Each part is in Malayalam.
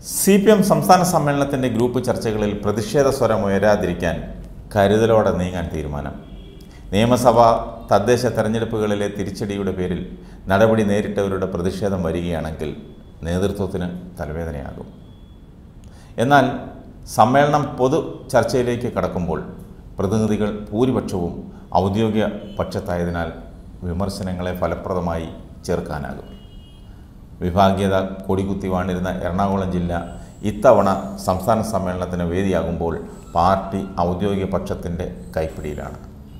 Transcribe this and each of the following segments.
സി പി എം സംസ്ഥാന സമ്മേളനത്തിൻ്റെ ഗ്രൂപ്പ് ചർച്ചകളിൽ പ്രതിഷേധ സ്വരം ഉയരാതിരിക്കാൻ കരുതലോടെ നീങ്ങാൻ തീരുമാനം നിയമസഭാ തദ്ദേശ തെരഞ്ഞെടുപ്പുകളിലെ തിരിച്ചടിയുടെ പേരിൽ നടപടി നേരിട്ടവരുടെ പ്രതിഷേധം വരികയാണെങ്കിൽ നേതൃത്വത്തിന് തലവേദനയാകും എന്നാൽ സമ്മേളനം പൊതു ചർച്ചയിലേക്ക് കടക്കുമ്പോൾ പ്രതിനിധികൾ ഭൂരിപക്ഷവും ഔദ്യോഗിക പക്ഷത്തായതിനാൽ വിമർശനങ്ങളെ ഫലപ്രദമായി ചേർക്കാനാകും വിഭാഗീയത കൊടികുത്തി വാണിരുന്ന എറണാകുളം ജില്ല ഇത്തവണ സംസ്ഥാന സമ്മേളനത്തിന് വേദിയാകുമ്പോൾ പാർട്ടി ഔദ്യോഗിക പക്ഷത്തിൻ്റെ കൈപ്പിടിയിലാണ്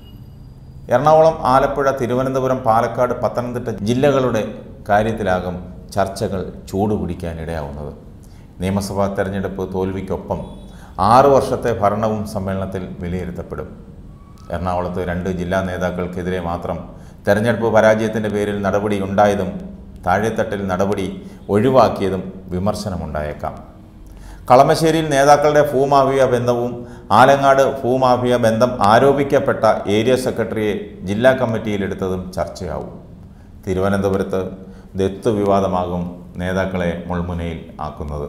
എറണാകുളം ആലപ്പുഴ തിരുവനന്തപുരം പാലക്കാട് പത്തനംതിട്ട ജില്ലകളുടെ കാര്യത്തിലാകും ചർച്ചകൾ ചൂടുപിടിക്കാനിടയാവുന്നത് നിയമസഭാ തെരഞ്ഞെടുപ്പ് തോൽവിക്കൊപ്പം ആറു വർഷത്തെ ഭരണവും സമ്മേളനത്തിൽ വിലയിരുത്തപ്പെടും എറണാകുളത്ത് രണ്ട് ജില്ലാ നേതാക്കൾക്കെതിരെ മാത്രം തെരഞ്ഞെടുപ്പ് പരാജയത്തിൻ്റെ പേരിൽ നടപടി ഉണ്ടായതും താഴെത്തട്ടിൽ നടപടി ഒഴിവാക്കിയതും വിമർശനമുണ്ടായേക്കാം കളമശ്ശേരിയിൽ നേതാക്കളുടെ ഭൂമാഫിയ ബന്ധവും ആലങ്ങാട് ഭൂമാഫിയ ബന്ധം ആരോപിക്കപ്പെട്ട ഏരിയ സെക്രട്ടറിയെ ജില്ലാ കമ്മിറ്റിയിലെടുത്തതും ചർച്ചയാവും തിരുവനന്തപുരത്ത് ദത്ത് വിവാദമാകും നേതാക്കളെ മുൾമുനയിൽ ആക്കുന്നത്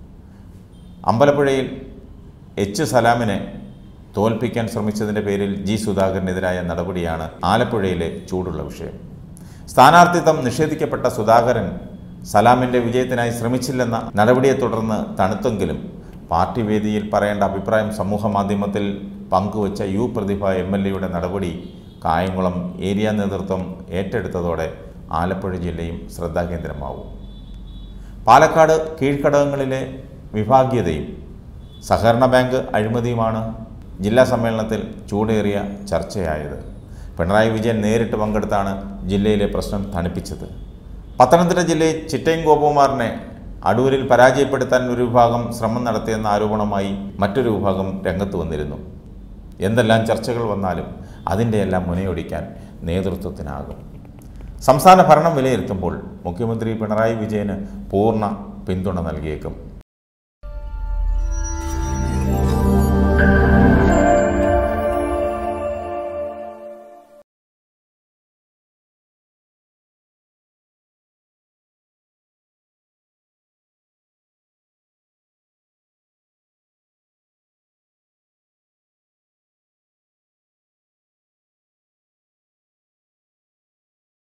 അമ്പലപ്പുഴയിൽ എച്ച് സലാമിനെ തോൽപ്പിക്കാൻ ശ്രമിച്ചതിൻ്റെ പേരിൽ ജി സുധാകരനെതിരായ നടപടിയാണ് ആലപ്പുഴയിലെ ചൂടുള്ള വിഷയം സ്ഥാനാർത്ഥിത്വം നിഷേധിക്കപ്പെട്ട സുധാകരൻ സലാമിൻ്റെ വിജയത്തിനായി ശ്രമിച്ചില്ലെന്ന നടപടിയെ തുടർന്ന് തണുത്തെങ്കിലും പാർട്ടി വേദിയിൽ പറയേണ്ട അഭിപ്രായം സമൂഹ മാധ്യമത്തിൽ പങ്കുവച്ച യു പ്രതിഭ എം എൽ എയുടെ നടപടി കായംകുളം ഏരിയ നേതൃത്വം ഏറ്റെടുത്തതോടെ ആലപ്പുഴ ജില്ലയും ശ്രദ്ധാകേന്ദ്രമാവും പാലക്കാട് കീഴ്ഘടകങ്ങളിലെ വിഭാഗീയതയും സഹകരണ ബാങ്ക് അഴിമതിയുമാണ് ജില്ലാ സമ്മേളനത്തിൽ ചൂടേറിയ ചർച്ചയായത് പിണറായി വിജയൻ നേരിട്ട് പങ്കെടുത്താണ് ജില്ലയിലെ പ്രശ്നം തണുപ്പിച്ചത് പത്തനംതിട്ട ജില്ലയിൽ ചിറ്റയും ഗോപകുമാറിനെ അടൂരിൽ പരാജയപ്പെടുത്താൻ ഒരു വിഭാഗം ശ്രമം നടത്തിയെന്ന ആരോപണമായി മറ്റൊരു വിഭാഗം രംഗത്ത് വന്നിരുന്നു എന്തെല്ലാം ചർച്ചകൾ വന്നാലും അതിൻ്റെ എല്ലാം മുനയൊടിക്കാൻ നേതൃത്വത്തിനാകും സംസ്ഥാന ഭരണം വിലയിരുത്തുമ്പോൾ മുഖ്യമന്ത്രി പിണറായി വിജയന് പൂർണ്ണ പിന്തുണ നൽകിയേക്കും